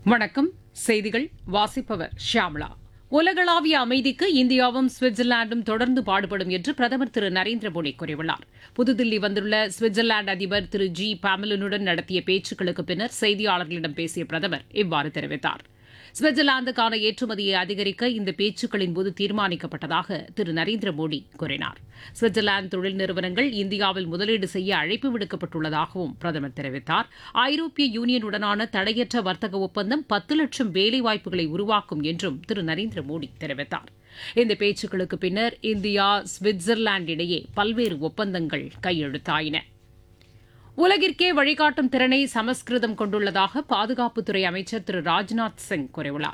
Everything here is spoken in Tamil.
வணக்கம் செய்திகள் வாசிப்பவர் ஷியாம்லா உலகளாவிய அமைதிக்கு இந்தியாவும் சுவிட்சர்லாந்தும் தொடர்ந்து பாடுபடும் என்று பிரதமர் திரு நரேந்திர மோடி கூறியுள்ளார் புதுதில்லி வந்துள்ள சுவிட்சர்லாந்து அதிபர் திரு ஜி பாமலனுடன் நடத்திய பேச்சுக்களுக்கு பின்னர் செய்தியாளர்களிடம் பேசிய பிரதமர் இவ்வாறு தெரிவித்தார் சுவிட்சர்லாந்துக்கான ஏற்றுமதியை அதிகரிக்க இந்த பேச்சுக்களின் போது தீர்மானிக்கப்பட்டதாக திரு நரேந்திர மோடி கூறினார் சுவிட்சர்லாந்து தொழில் நிறுவனங்கள் இந்தியாவில் முதலீடு செய்ய அழைப்பு விடுக்கப்பட்டுள்ளதாகவும் பிரதமர் தெரிவித்தார் ஐரோப்பிய யூனியனுடனான தடையற்ற வர்த்தக ஒப்பந்தம் பத்து லட்சம் வேலைவாய்ப்புகளை உருவாக்கும் என்றும் திரு நரேந்திர மோடி தெரிவித்தார் இந்த பேச்சுக்களுக்கு பின்னர் இந்தியா சுவிட்சர்லாந்து இடையே பல்வேறு ஒப்பந்தங்கள் கையெழுத்தாயின உலகிற்கே வழிகாட்டும் திறனை சமஸ்கிருதம் கொண்டுள்ளதாக பாதுகாப்புத்துறை அமைச்சர் திரு ராஜ்நாத் சிங் கூறியுள்ளார்